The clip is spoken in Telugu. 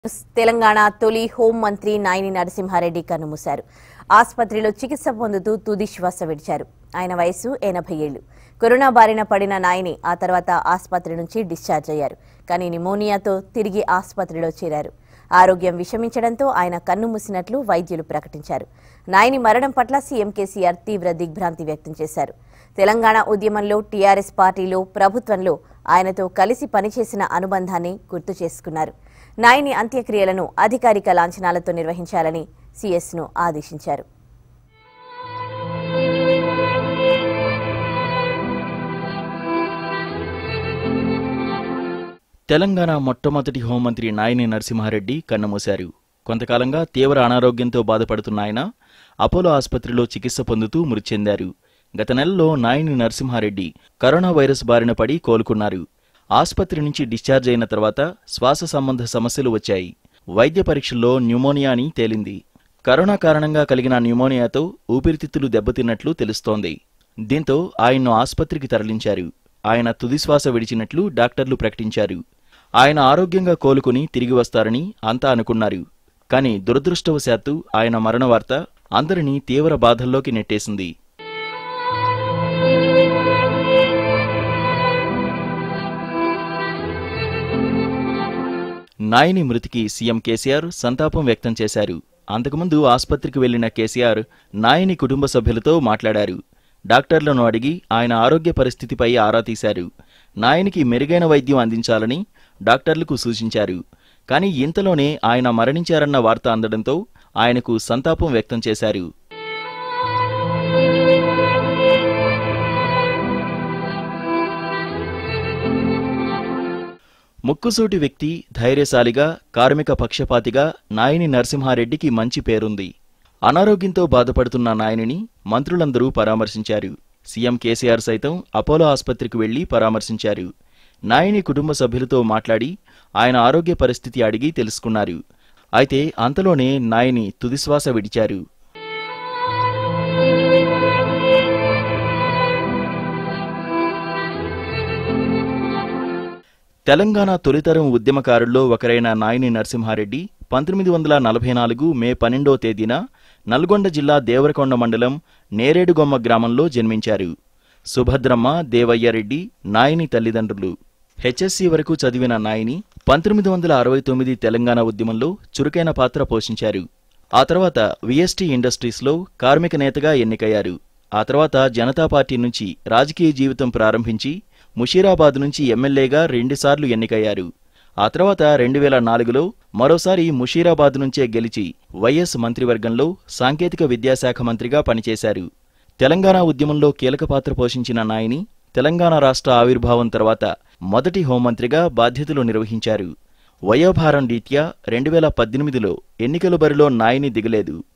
తెలంగాణ తొలి హోం మంత్రి నాయని నరసింహారెడ్డి కన్నుమూశారు ఆసుపత్రిలో చికిత్స పొందుతూ తుది శ్వాస విడిచారు ఆయన వయసు ఎనభై ఏళ్లు కరోనా బారిన పడిన నాయని ఆ తర్వాత ఆసుపత్రి నుంచి డిశ్చార్జ్ అయ్యారు కానీ నిమోనియాతో తిరిగి ఆసుపత్రిలో చేరారు ఆరోగ్యం విషమించడంతో ఆయన కన్నుమూసినట్లు వైద్యులు ప్రకటించారు నాయని మరణం పట్ల సీఎం కేసీఆర్ తీవ్ర దిగ్భ్రాంతి వ్యక్తం చేశారు తెలంగాణ ఉద్యమంలో టీఆర్ఎస్ పార్టీలో ప్రభుత్వంలో ఆయనతో కలిసి పనిచేసిన అనుబంధాన్ని గుర్తు చేసుకున్నారు నాయని అంత్యక్రియలను అధికారిక లాంఛనాలతో నిర్వహించాలని సీఎస్ను ఆదేశించారు తెలంగాణ మొట్టమొదటి హోంమంత్రి నాయని నరసింహారెడ్డి కన్నుమూశారు కొంతకాలంగా తీవ్ర అనారోగ్యంతో బాధపడుతున్న ఆయన అపోలో ఆసుపత్రిలో చికిత్స పొందుతూ మృతి చెందారు గత నెలలో నాయని నరసింహారెడ్డి కరోనా వైరస్ బారిన పడి కోలుకున్నారు ఆసుపత్రి నుంచి డిశ్చార్జ్ అయిన తర్వాత శ్వాస సంబంధ సమస్యలు వచ్చాయి వైద్య పరీక్షల్లో న్యూమోనియా అని తేలింది కరోనా కారణంగా కలిగిన న్యూమోనియాతో ఊపిరితిత్తులు దెబ్బతిన్నట్లు తెలుస్తోంది దీంతో ఆయన్ను ఆసుపత్రికి తరలించారు ఆయన తుదిశ్వాస విడిచినట్లు డాక్టర్లు ప్రకటించారు ఆయన ఆరోగ్యంగా కోలుకుని తిరిగి వస్తారని అంతా అనుకున్నారు కానీ దురదృష్టవశాత్తు ఆయన మరణ వార్త అందరినీ తీవ్ర బాధల్లోకి నెట్టేసింది నాయని మృతికి సీఎం కేసీఆర్ సంతాపం వ్యక్తం చేశారు అంతకుముందు ఆసుపత్రికి వెళ్లిన కేసీఆర్ నాయని కుటుంబ సభ్యులతో మాట్లాడారు డాక్టర్లను అడిగి ఆయన ఆరోగ్య పరిస్థితిపై ఆరా తీశారు నాయనికి మెరుగైన వైద్యం అందించాలని డాక్టర్లకు సూచించారు కానీ ఇంతలోనే ఆయన మరణించారన్న వార్త అందడంతో ఆయనకు సంతాపం వ్యక్తం చేశారు ముక్కుసూటి వ్యక్తి ధైర్యశాలిగా కార్మిక పక్షపాతిగా నాయని నరసింహారెడ్డికి మంచి పేరుంది అనారోగ్యంతో బాధపడుతున్న నాయనిని మంత్రులందరూ పరామర్శించారు సీఎం కేసీఆర్ సైతం అపోలో ఆసుపత్రికి వెళ్లి పరామర్శించారు నాయని కుటుంబ సభ్యులతో మాట్లాడి ఆయన ఆరోగ్య పరిస్థితి అడిగి తెలుసుకున్నారు అయితే అంతలోనే నాయని తుదిశ్వాస విడిచారు తెలంగాణ తొలితరం ఉద్యమకారుల్లో ఒకరైన నాయని నరసింహారెడ్డి పంతొమ్మిది వందల నలభై నాలుగు మే పన్నెండో తేదీన నల్గొండ జిల్లా దేవరకొండ మండలం నేరేడుగొమ్మ గ్రామంలో జన్మించారు సుభద్రమ్మ దేవయ్యారెడ్డి నాయని తల్లిదండ్రులు హెచ్ఎస్సి వరకు చదివిన నాయని పంతొమ్మిది వందల అరవై తొమ్మిది తెలంగాణ ఉద్యమంలో చురుకైన పాత్ర పోషించారు ఆ తర్వాత విఎస్టీ ఇండస్ట్రీస్లో కార్మిక నేతగా ఎన్నికయ్యారు ఆ తర్వాత జనతా పార్టీ నుంచి రాజకీయ జీవితం ప్రారంభించి ముషీరాబాద్ నుంచి ఎమ్మెల్యేగా రెండుసార్లు ఎన్నికయ్యారు ఆ తర్వాత రెండు వేల నాలుగులో మరోసారి ముషీరాబాద్ నుంచే గెలిచి వైఎస్ మంత్రివర్గంలో సాంకేతిక విద్యాశాఖ మంత్రిగా పనిచేశారు తెలంగాణ ఉద్యమంలో కీలక పాత్ర పోషించిన నాయని తెలంగాణ రాష్ట్ర ఆవిర్భావం తర్వాత మొదటి హోంమంత్రిగా బాధ్యతలు నిర్వహించారు వయోభారం రీత్యా రెండు వేల పద్దెనిమిదిలో ఎన్నికల బరిలో నాయని దిగలేదు